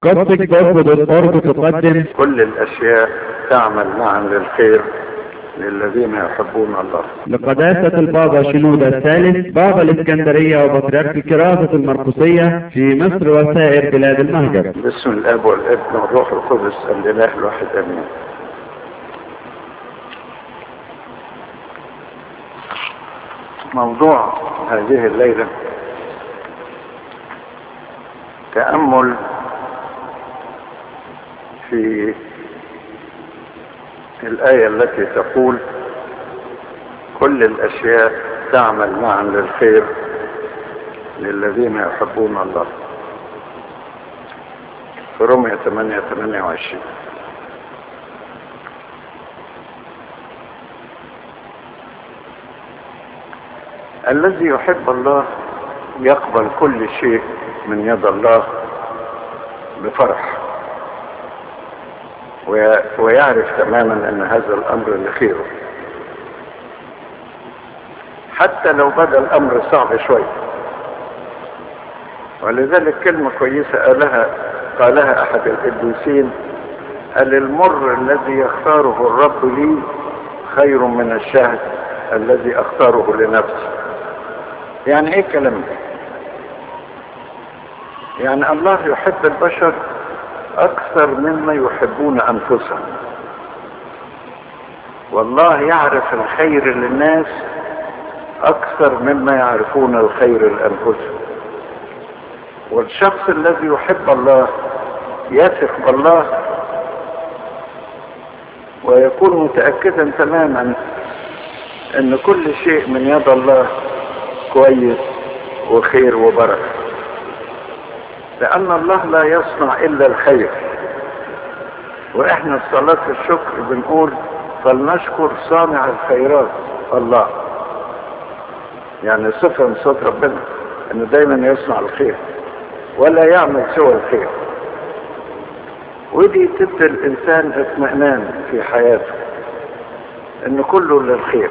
قصدك برضه بالقرب تقدم كل الأشياء تعمل معا للخير للذين يحبون الله لقداسة البابا شنودة الثالث بابا الإسكندرية وبطريرك الكراسة المرقسية في مصر وسائر بلاد المهجر باسم الاب والابن والروح القدس الاله الواحد امين موضوع هذه الليله تامل في الايه التي تقول كل الاشياء تعمل معا للخير للذين يحبون الله في رومية 8 28 الذي يحب الله يقبل كل شيء من يد الله بفرح وي- ويعرف تماما ان هذا الامر لخيره حتى لو بدا الامر صعب شويه ولذلك كلمة كويسة قالها قالها أحد القديسين قال المر الذي يختاره الرب لي خير من الشهد الذي أختاره لنفسي يعني إيه الكلام ده؟ يعني الله يحب البشر أكثر مما يحبون أنفسهم والله يعرف الخير للناس أكثر مما يعرفون الخير لأنفسهم والشخص الذي يحب الله يثق بالله ويكون متأكدا تماما ان كل شيء من يد الله كويس وخير وبركة لان الله لا يصنع الا الخير واحنا في صلاة الشكر بنقول فلنشكر صانع الخيرات الله يعني صفة من صفات ربنا انه دايما يصنع الخير ولا يعمل سوى الخير ودي تدي الانسان اطمئنان في حياته ان كله للخير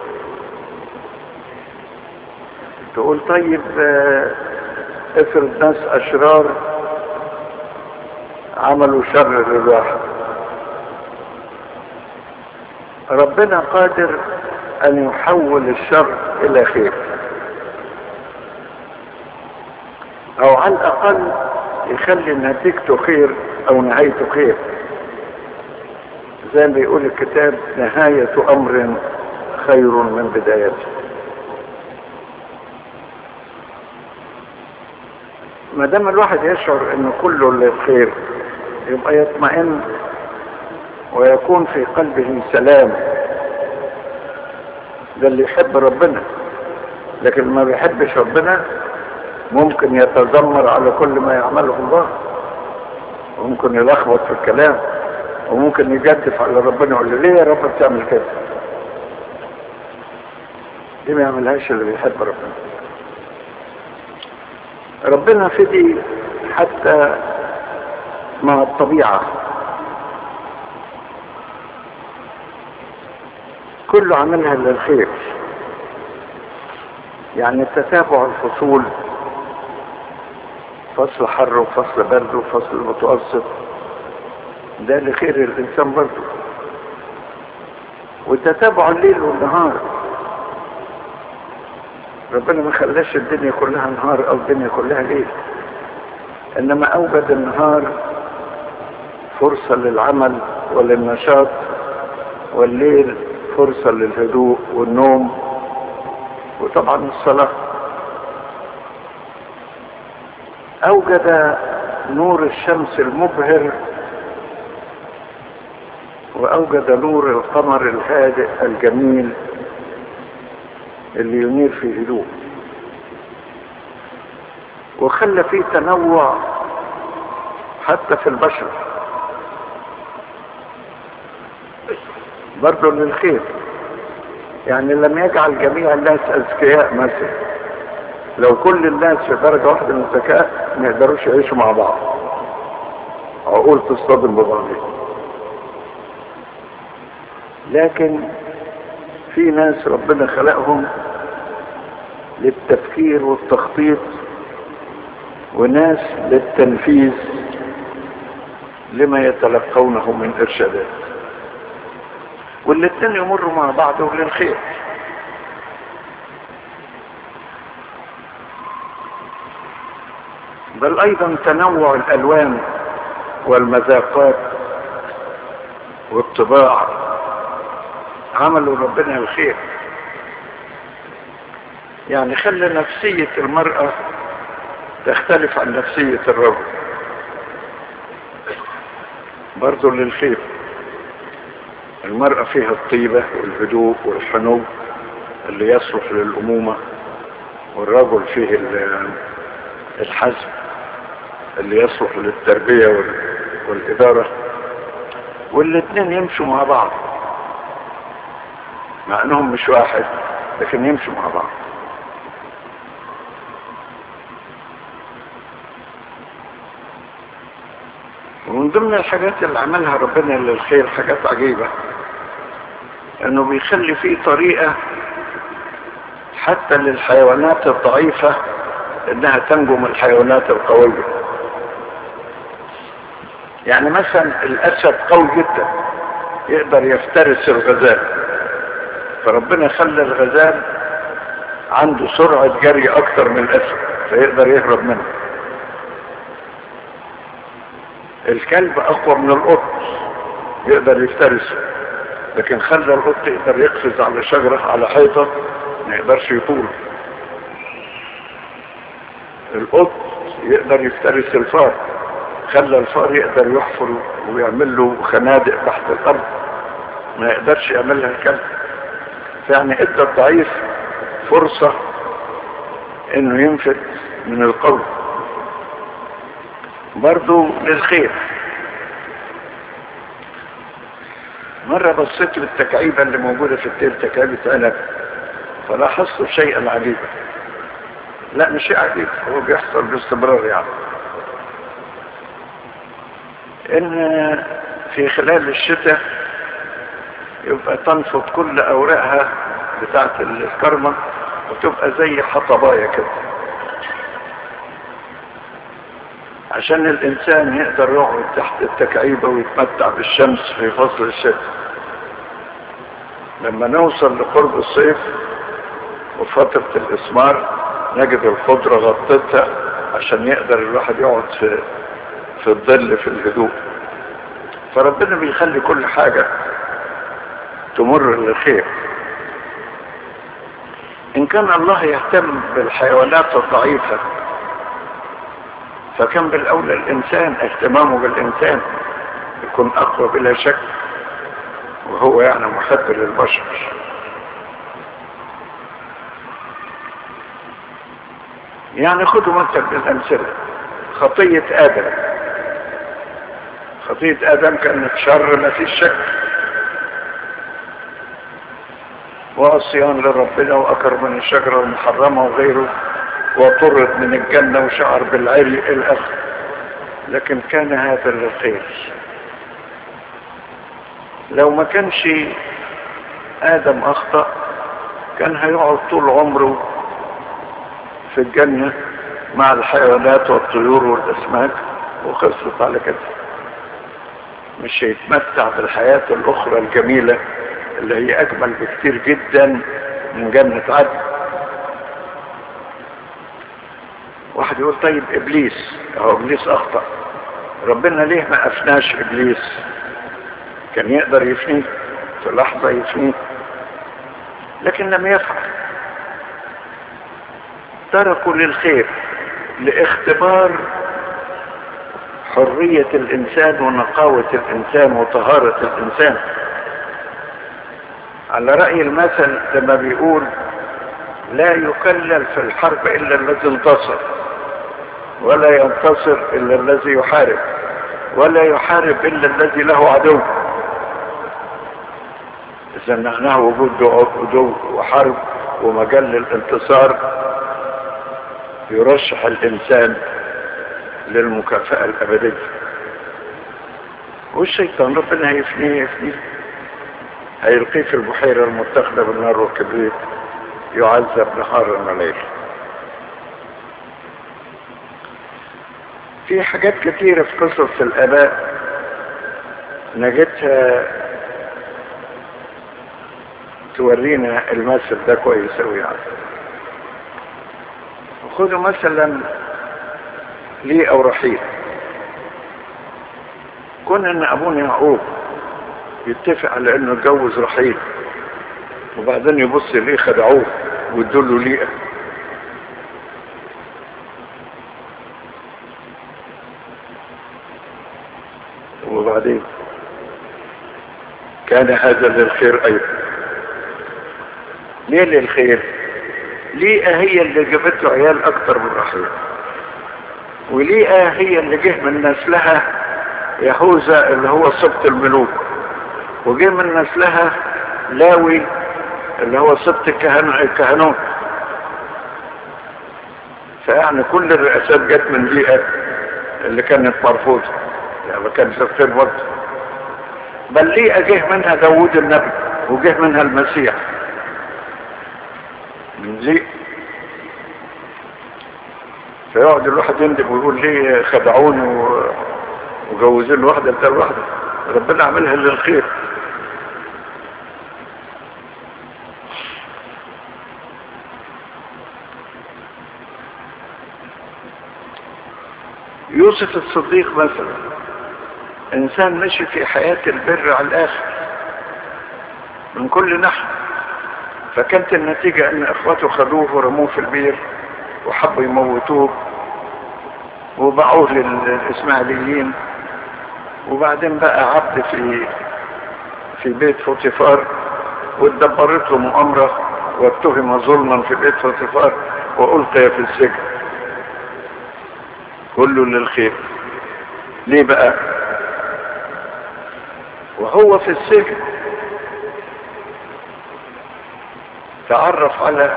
تقول طيب آه، افرض ناس اشرار عملوا شر للواحد ربنا قادر ان يحول الشر الى خير او على الاقل يخلي نتيجته خير او نهايته خير زي ما بيقول الكتاب نهاية امر خير من بدايته ما دام الواحد يشعر ان كله للخير يبقى يطمئن ويكون في قلبه سلام ده اللي يحب ربنا لكن ما بيحبش ربنا ممكن يتذمر على كل ما يعمله الله وممكن يلخبط في الكلام وممكن يجدف على ربنا يقول له ليه يا رب بتعمل كده دي ما يعملهاش اللي بيحب ربنا ربنا فدي حتى مع الطبيعة كله عملها للخير يعني تتابع الفصول فصل حر وفصل برد وفصل متوسط ده لخير الانسان برضه وتتابع الليل والنهار ربنا ما خلاش الدنيا كلها نهار او الدنيا كلها ليل انما اوجد النهار فرصة للعمل وللنشاط والليل فرصة للهدوء والنوم وطبعا الصلاة اوجد نور الشمس المبهر واوجد نور القمر الهادئ الجميل اللي ينير في هدوء وخلى فيه تنوع حتى في البشر برضه للخير يعني لم يجعل جميع الناس اذكياء مثلا لو كل الناس في درجة واحدة من الذكاء ما يقدروش يعيشوا مع بعض عقول تصطدم ببعضها لكن في ناس ربنا خلقهم للتفكير والتخطيط وناس للتنفيذ لما يتلقونه من ارشادات والاثنين يمروا مع بعض للخير بل ايضا تنوع الالوان والمذاقات والطباع عملوا ربنا الخير يعني خلى نفسية المرأة تختلف عن نفسية الرجل برضو للخير المرأة فيها الطيبة والهدوء والحنو اللي يصلح للأمومة والرجل فيه الحزم اللي يصلح للتربية والإدارة والاثنين يمشوا مع بعض مع انهم مش واحد لكن يمشوا مع بعض ومن ضمن الحاجات اللي عملها ربنا للخير حاجات عجيبة انه بيخلي فيه طريقة حتى للحيوانات الضعيفة انها تنجو من الحيوانات القوية يعني مثلا الاسد قوي جدا يقدر يفترس الغزال فربنا خلى الغزال عنده سرعة جري اكتر من الاسد فيقدر يهرب منه الكلب اقوى من القط يقدر يفترسه لكن خلى القط يقدر يقفز على شجرة على حيطة ما يقدرش يطول القط يقدر يفترس الفار خلى الفار يقدر يحفر ويعمل له خنادق تحت الارض ما يقدرش يعملها الكلب يعني ادى الضعيف فرصة انه ينفذ من القوي برضو للخير مرة بصيت للتكعيبة اللي موجودة في التير تكعيبة عنب فلاحظت شيئا عجيبا لا مش شيء عجيب هو بيحصل باستمرار يعني ان في خلال الشتاء يبقى تنفض كل اوراقها بتاعت الكرمة وتبقى زي حطباية كده عشان الانسان يقدر يقعد تحت التكعيبة ويتمتع بالشمس في فصل الشتاء لما نوصل لقرب الصيف وفترة الاسمار نجد الخضرة غطتها عشان يقدر الواحد يقعد في في الظل في الهدوء فربنا بيخلي كل حاجة تمر للخير ان كان الله يهتم بالحيوانات الضعيفة فكان بالاولى الانسان اهتمامه بالانسان يكون اقوى بلا شك وهو يعني محب للبشر يعني خدوا مثل من الامثله خطيه ادم خطيه ادم كانت شر ما فيش شك وعصيان لربنا واكر من الشجره المحرمه وغيره وطرد من الجنه وشعر بالعري الاخر لكن كان هذا للخير لو ما كانش ادم اخطا كان هيقعد طول عمره في الجنه مع الحيوانات والطيور والاسماك وخلصت على كده مش هيتمتع بالحياه الاخرى الجميله اللي هي اجمل بكتير جدا من جنه عدن واحد يقول طيب ابليس اهو ابليس اخطا ربنا ليه ما افناش ابليس كان يقدر يفنيه في لحظة يفنيه لكن لم يفعل تركوا للخير لاختبار حرية الإنسان ونقاوة الإنسان وطهارة الإنسان على رأي المثل لما بيقول لا يكلل في الحرب إلا الذي انتصر ولا ينتصر إلا الذي يحارب ولا يحارب إلا الذي له عدو إذا معناه وجود عدو وحرب ومجال للانتصار يرشح الإنسان للمكافأة الأبدية والشيطان ربنا هيفنيه يفنيه هيلقيه في البحيرة المتخذة بالنار والكبريت يعذب نهارا وليلا في حاجات كثيرة في قصص الآباء نجدها تورينا المثل ده كويس أوي يعني خذوا مثلا لي أو رحيل كون ان ابونا يعقوب يتفق على انه يتجوز رحيل وبعدين يبص ليه خدعوه وادوا له ليئه وبعدين كان هذا للخير ايضا ليه للخير ليئه هي اللي جابت له عيال اكتر من رحيل وليئه هي اللي جه من نسلها يهوذا اللي هو سبط الملوك وجه من نسلها لاوي اللي هو سبط الكهنوت فيعني كل الرئاسات جت من بيئة اللي كانت مرفوضة يعني ما كانش خير برضه بل ليه جه منها داوود النبي وجه منها المسيح من ليه فيقعد الواحد يندب ويقول ليه خدعوني و... وجوزين واحدة بتاع واحدة ربنا عملها للخير يوسف الصديق مثلا انسان مشي في حياة البر على الاخر من كل ناحية فكانت النتيجة ان اخواته خدوه ورموه في البير وحبوا يموتوه وباعوه للاسماعيليين وبعدين بقى عبد في في بيت فوتيفار واتدبرت له مؤامرة واتهم ظلما في بيت فوتيفار وألقي في السجن كله للخير ليه بقى وهو في السجن تعرف على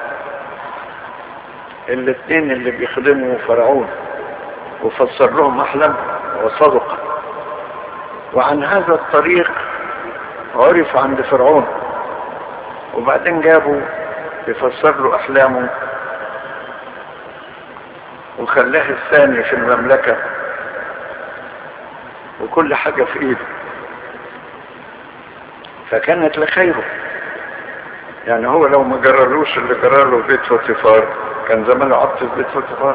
الاثنين اللي بيخدموا فرعون وفسر لهم احلام وصدق وعن هذا الطريق عرف عند فرعون وبعدين جابوا يفسر له احلامه وخلاه الثاني في المملكة وكل حاجة في ايده فكانت لخيره يعني هو لو ما جرالوش اللي جراله بيت فوتيفار كان زمانه عبد في بيت فوتيفار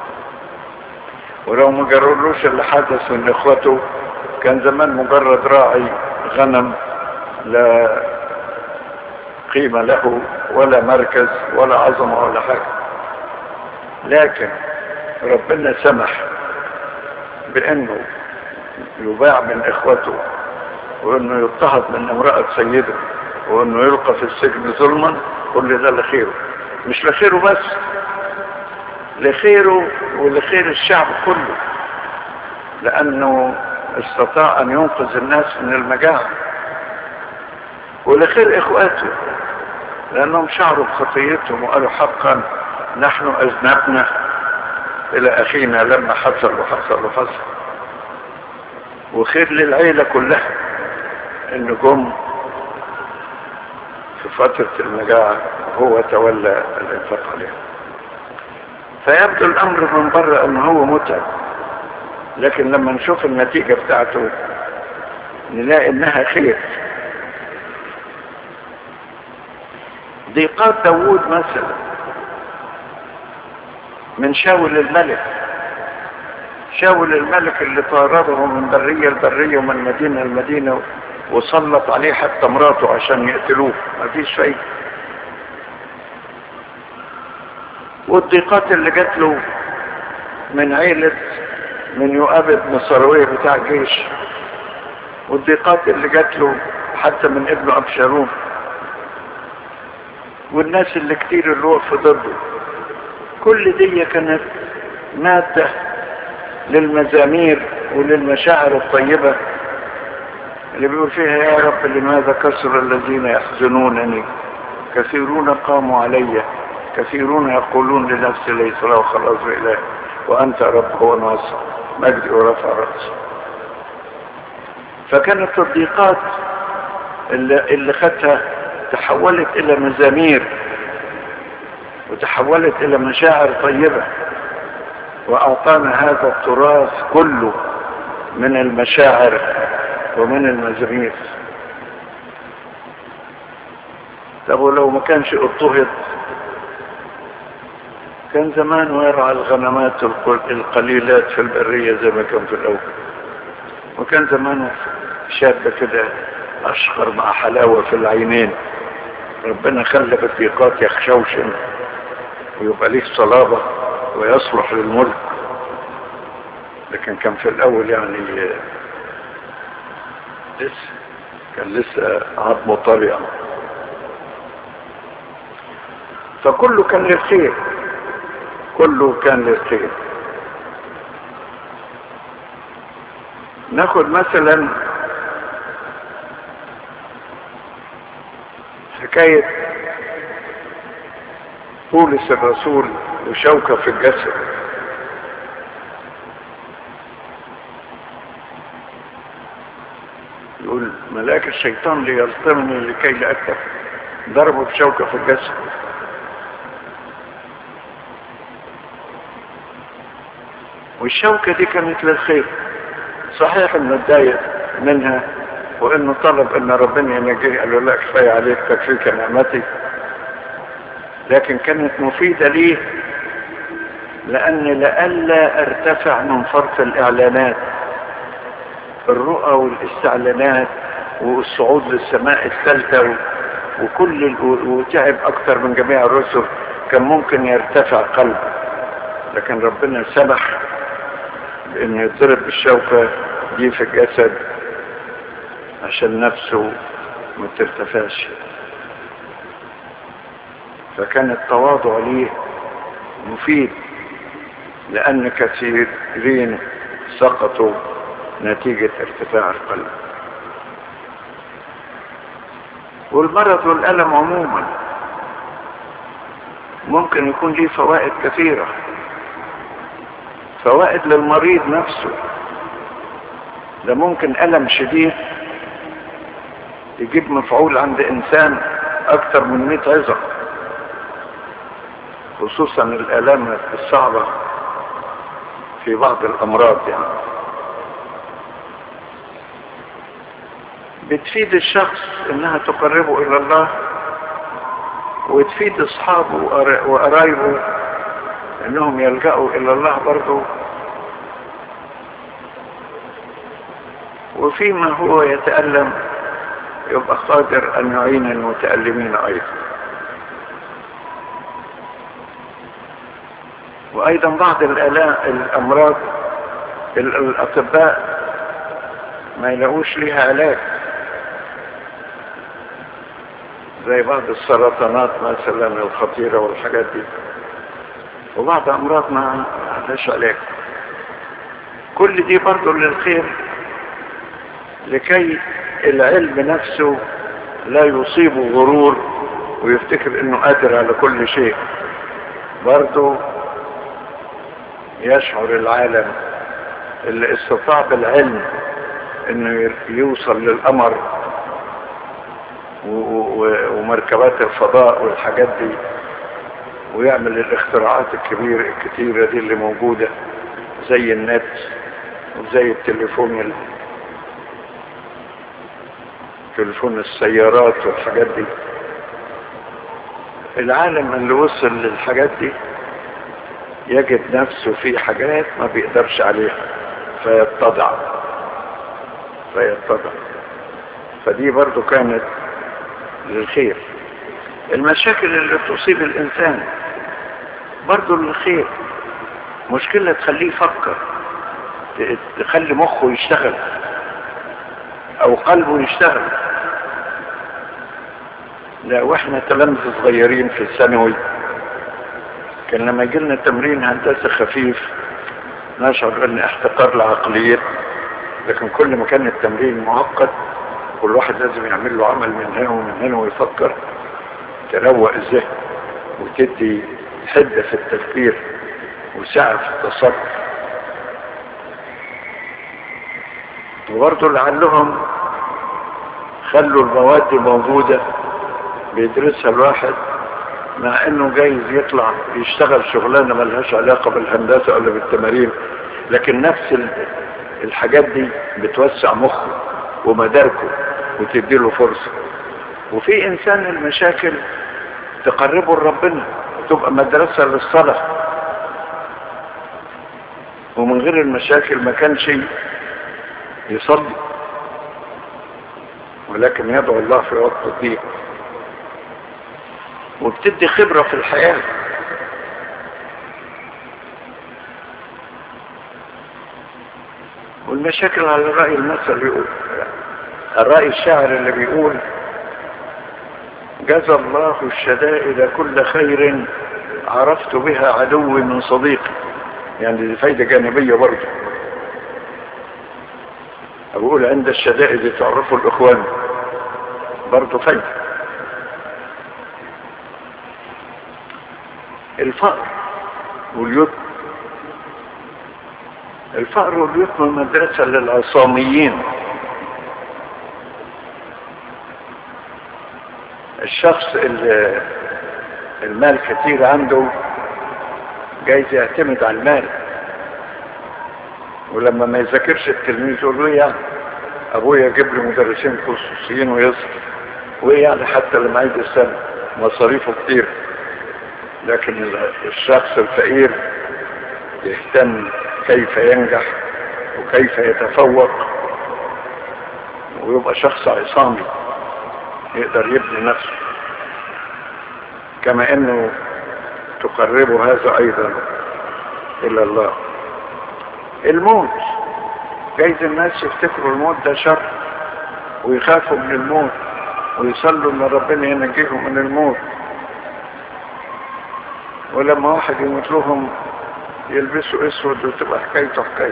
ولو ما جرالوش اللي حدث من اخوته كان زمان مجرد راعي غنم لا قيمة له ولا مركز ولا عظمة ولا حاجة لكن ربنا سمح بانه يباع من اخوته وانه يضطهد من امرأة سيده وانه يلقى في السجن ظلما كل ده لخيره مش لخيره بس لخيره ولخير الشعب كله لانه استطاع ان ينقذ الناس من المجاعة ولخير اخواته لانهم شعروا بخطيتهم وقالوا حقا نحن اذنبنا الى اخينا لما حصل وحصل وحصل وخير للعيلة كلها ان جم في فترة المجاعة هو تولى الانفاق عليها فيبدو الامر من بره ان هو متعب لكن لما نشوف النتيجة بتاعته نلاقي انها خير ضيقات داوود مثلا من شاول الملك شاول الملك اللي طارده من برية لبرية ومن مدينة لمدينة وسلط عليه حتى مراته عشان يقتلوه مفيش فايدة والضيقات اللي جات له من عيلة من يؤاب بن سروية بتاع الجيش والضيقات اللي جات له حتى من ابنه أبشارون والناس اللي كتير اللي وقفوا ضده كل دي كانت مادة للمزامير وللمشاعر الطيبة اللي بيقول فيها يا رب لماذا كسر الذين يحزنونني كثيرون قاموا علي كثيرون يقولون لنفسي ليس له خلاص بإله وأنت رب هو ناصر مجدي ورفع رأسي فكانت الضيقات اللي, اللي خدها تحولت إلى مزامير وتحولت إلى مشاعر طيبة وأعطانا هذا التراث كله من المشاعر ومن المزامير طب ولو ما كانش اضطهد كان زمان يرعى الغنمات القليلات في البرية زي ما كان في الأول وكان زمانه شاب كده أشقر مع حلاوة في العينين ربنا خلى بالضيقات يخشوشن ويبقى ليه صلابة ويصلح للملك لكن كان في الأول يعني لسه كان لسه عظمه طريقة فكله كان للخير كله كان للخير ناخد مثلا حكاية بولس الرسول وشوكة في الجسد يقول ملاك الشيطان ليلطمني لكي لا أكتب ضربه بشوكة في الجسد والشوكة دي كانت للخير صحيح انه اتضايق منها وانه طلب ان ربنا ينجيه قال له لا كفاية عليك تكفيك نعمتي لكن كانت مفيدة ليه لان لئلا ارتفع من فرط الاعلانات الرؤى والاستعلانات والصعود للسماء الثالثة وكل وتعب اكثر من جميع الرسل كان ممكن يرتفع قلبه لكن ربنا سمح بانه يضرب بالشوكة دي في الجسد عشان نفسه ما ترتفعش فكان التواضع ليه مفيد لان كثيرين سقطوا نتيجة ارتفاع القلب والمرض والألم عموما ممكن يكون ليه فوائد كثيرة فوائد للمريض نفسه ده ممكن ألم شديد يجيب مفعول عند إنسان أكثر من مئة عظة خصوصا الآلام الصعبة في بعض الأمراض يعني بتفيد الشخص انها تقربه الى الله وتفيد اصحابه وقرايبه انهم يلجأوا الى الله برضه وفيما هو يتألم يبقى قادر ان يعين المتألمين ايضا وايضا بعض الامراض الاطباء ما يلاقوش ليها علاج زي بعض السرطانات مثلا الخطيرة والحاجات دي وبعض أمراض ما لهاش علاج كل دي برضه للخير لكي العلم نفسه لا يصيبه غرور ويفتكر انه قادر على كل شيء برضه يشعر العالم اللي استطاع بالعلم انه يوصل للقمر ومركبات الفضاء والحاجات دي ويعمل الاختراعات الكبيرة الكتيرة دي اللي موجودة زي النت وزي التليفون تليفون السيارات والحاجات دي العالم اللي وصل للحاجات دي يجد نفسه في حاجات ما بيقدرش عليها فيتضع فيتضع فدي برضو كانت للخير المشاكل اللي تصيب الإنسان برضو للخير مشكلة تخليه يفكر تخلي مخه يشتغل أو قلبه يشتغل لا واحنا تلامذة صغيرين في الثانوي كان لما يجي لنا تمرين هندسة خفيف نشعر ان احتقار لعقليتنا لكن كل ما كان التمرين معقد كل واحد لازم يعمل له عمل من هنا ومن هنا ويفكر تروق الذهن وتدي حدة في التفكير وسعة في التصرف وبرضه لعلهم خلوا المواد موجودة بيدرسها الواحد مع انه جايز يطلع يشتغل شغلانة ملهاش علاقة بالهندسة ولا بالتمارين لكن نفس الحاجات دي بتوسع مخه ومداركه وتديله فرصة وفي انسان المشاكل تقربه لربنا وتبقى مدرسة للصلاة ومن غير المشاكل ما كانش يصلي ولكن يدعو الله في وقت الضيق وبتدي خبرة في الحياة والمشاكل على رأي المثل يقول الرأي الشاعر اللي بيقول جزى الله الشدائد كل خير عرفت بها عدوي من صديقي يعني دي فايدة جانبية برضه أقول عند الشدائد تعرفوا الإخوان برضه فايدة الفقر واليتم الفقر واليتم مدرسة للعصاميين الشخص اللي المال كتير عنده جايز يعتمد على المال ولما ما يذاكرش التلميذ يقول له يعني ابويا يجيب لي مدرسين خصوصيين ويصرف وايه يعني حتى لما عيد السنه مصاريفه كتير لكن الشخص الفقير يهتم كيف ينجح وكيف يتفوق ويبقى شخص عصامي يقدر يبني نفسه كما انه تقرب هذا ايضا الى الله الموت جايز الناس يفتكروا الموت ده شر ويخافوا من الموت ويصلوا ان ربنا ينجيهم من الموت ولما واحد يموت لهم يلبسوا اسود وتبقى حكايته حكاية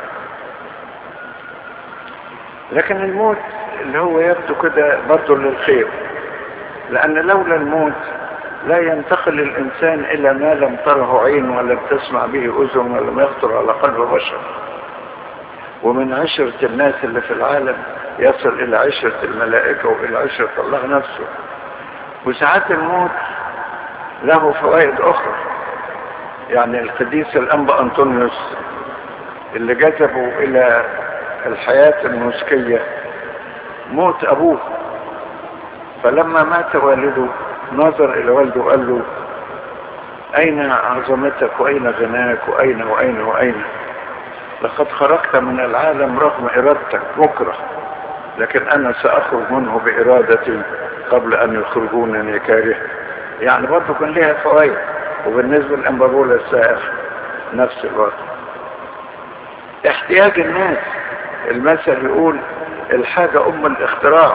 لكن الموت اللي هو يبدو كده برضه للخير لان لولا الموت لا ينتقل الانسان الى ما لم تره عين ولا تسمع به اذن ولم يخطر على قلب بشر ومن عشرة الناس اللي في العالم يصل الى عشرة الملائكة والى عشرة الله نفسه وساعات الموت له فوائد اخرى يعني القديس الانبا انطونيوس اللي جذبوا الى الحياة المسكية موت ابوه فلما مات والده نظر الى والده وقال له اين عظمتك واين غناك واين واين واين لقد خرجت من العالم رغم ارادتك مكره لكن انا ساخرج منه بارادتي قبل ان يخرجونني كاره يعني برضه كان لها فوائد وبالنسبه للانبابولا السائر نفس الوقت احتياج الناس المثل يقول الحاجه ام الاختراع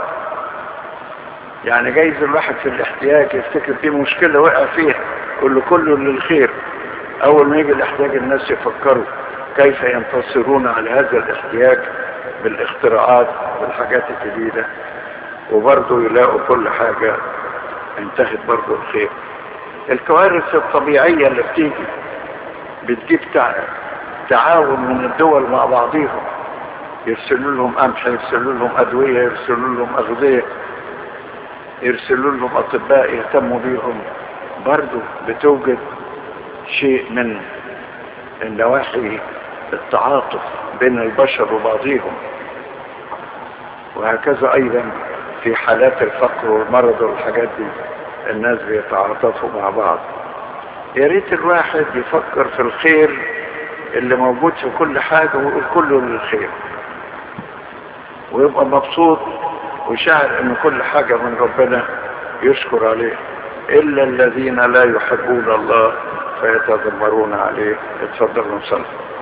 يعني جايز الواحد في الاحتياج يفتكر في مشكلة وقع فيها يقول له كله للخير اول ما يجي الاحتياج الناس يفكروا كيف ينتصرون على هذا الاحتياج بالاختراعات بالحاجات الجديدة وبرضه يلاقوا كل حاجة انتهت برضه الخير الكوارث الطبيعية اللي بتيجي بتجيب تعاون من الدول مع بعضيهم يرسلوا لهم قمح يرسلوا لهم ادوية يرسلوا لهم اغذية يرسلوا لهم اطباء يهتموا بيهم برضو بتوجد شيء من النواحي التعاطف بين البشر وبعضهم وهكذا ايضا في حالات الفقر والمرض والحاجات دي الناس بيتعاطفوا مع بعض يا ريت الواحد يفكر في الخير اللي موجود في كل حاجة ويقول كله للخير ويبقى مبسوط وشاعر ان كل حاجة من ربنا يشكر عليه الا الذين لا يحبون الله فيتذمرون عليه اتفضلوا نصلي